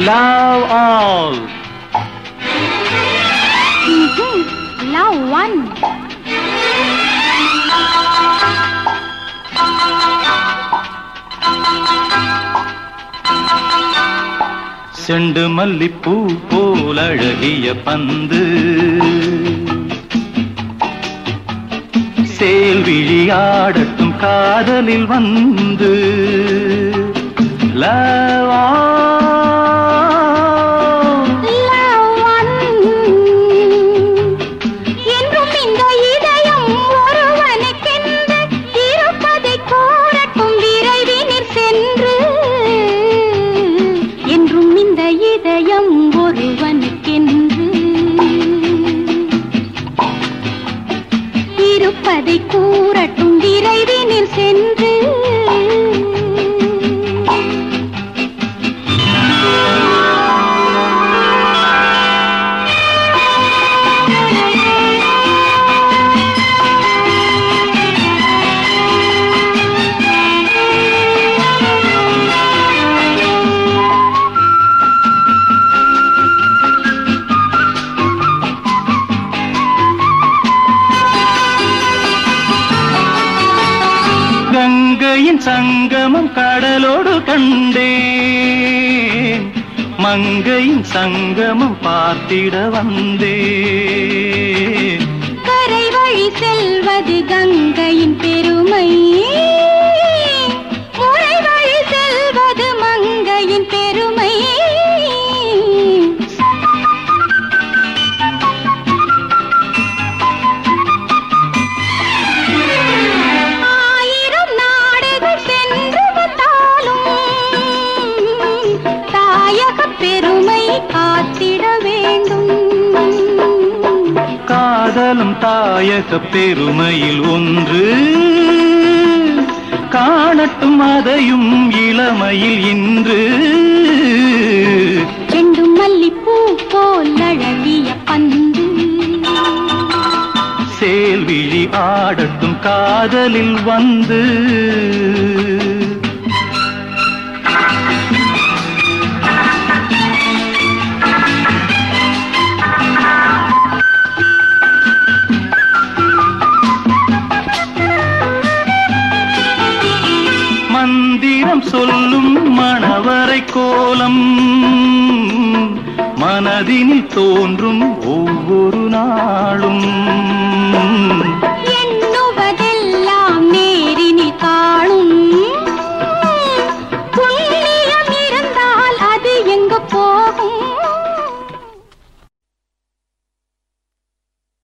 Love all. Love one. செண்டு மல்லிப்பூ போல் அழகிய பந்து சேல் விழியாடட்டும் காதலில் வந்து லவா Love one. என்றும் இந்த இதயம் ஒருவனுக்கென்று இருப்பதை கூறட்டும் விரைவினில் சென்று என்றும் இந்த இதயம் ஒருவனுக்கென்று இருப்பதை கூறட்டும் விரைவினில் சென்று கங்கையின் சங்கமம் கடலோடு கண்டேன் மங்கையின் சங்கமம் பார்த்திட வந்தேன் கரை வழி செல்வது கங்கையின் பெருமை முறை வழி செல்வது மங்கையின் பெருமை ஆயிரம் நாடுகள் சென்று வந்தாலும் தாயகப் பெருமை காத்திட வேண்டும் காதலும் தாயக பெருமையில் ஒன்று காணட்டும் அதையும் இளமையில் இன்று செண்டும் மல்லிப்பூ போல் அழகிய பந்து சேல்விழி ஆடட்டும் காதலில் வந்து மந்திரம் சொல்லும் மணவரை கோலம் மனதினில் தோன்றும் ஒவ்வொரு நாளும்